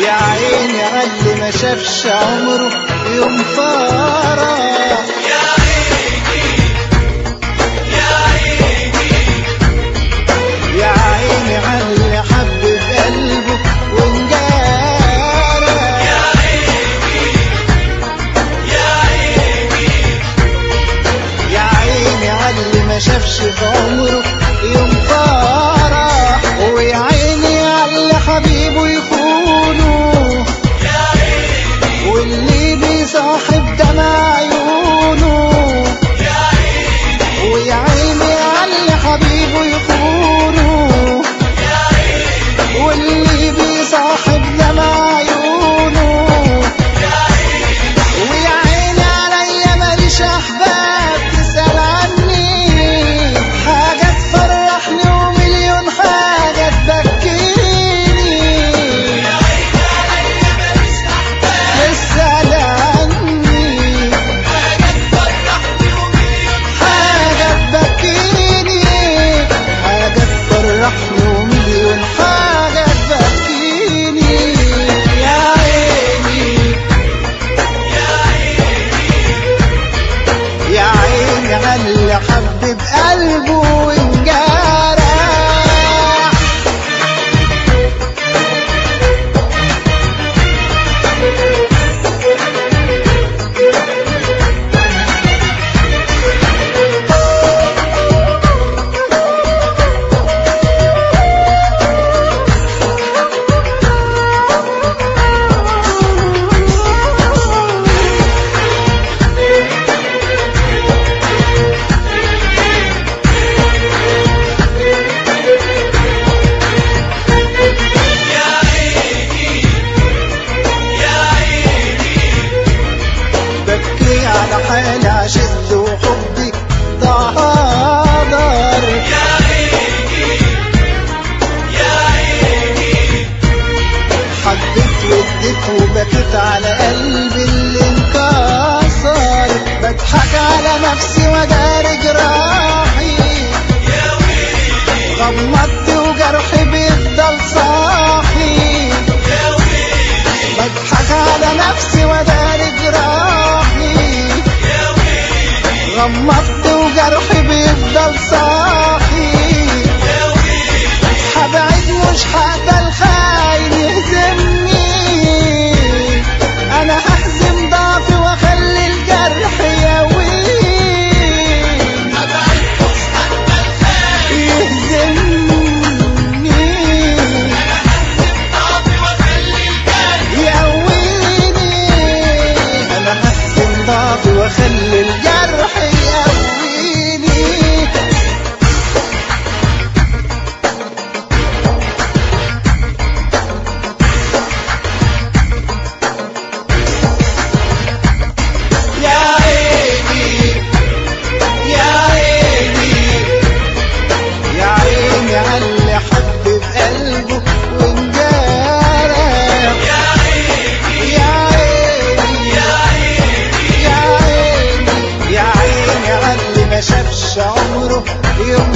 يا عيني عاللي ما شافش عمره يوم فرح يا عيني يا عيني يا عيني عاللي حب بقلبه وانجرح يا عيني يا عيني يا عيني عاللي ما شافش في عمره يوم فرح ويا عيني عاللي حبيبه يخونه يا عيني واللي بيصاحب دمع عيونه يا عيني ويا عيني عاللي حبيبه يخونه يا عيني واللي بيصاحب دمع عيونه يا عيني ويا عيني عليا ماليش احباب تسأل عني حاجة تفرحني ومليون حاجة تبكيني يا عيني عليا ماليش أحباب تسأل عني حاجة تفرحني ومليون حاجة تبكيني حاجة تفرحني ومليون حاجة تبكيني يا عيني يا عيني يا عيني على حب بقلبه وانجرح يا عيني يا عيني ببكي على حالي عشقت وحبي ضهدر يا عيني يا عيني حبيت واديت وبكيت على قلبي اللي انكسر بضحك على نفسي وداري جراحي يا ويلي غمضت وجرحي بيفضل صاحي يا ويلي بضحك على نفسي وداري جراحي يا ويلي غمضت وجرحي بيفضل صاحي يا ويلي هبعد مش هقبل خاين يهزمني انا ههزم ضعفي واخلي الجرح ياويني أبعد مش هقبل خايف يهزمني ضعفي وأخلي الجرح ياويني انا ههزم ضعفي واخلي الجرح ياويني يا عيني يا عيني يا عيني علي حب بقلبه وانجرح يا عيني يا عيني يا عيني يا عيني يا عيني علي ما شافش عمره يوم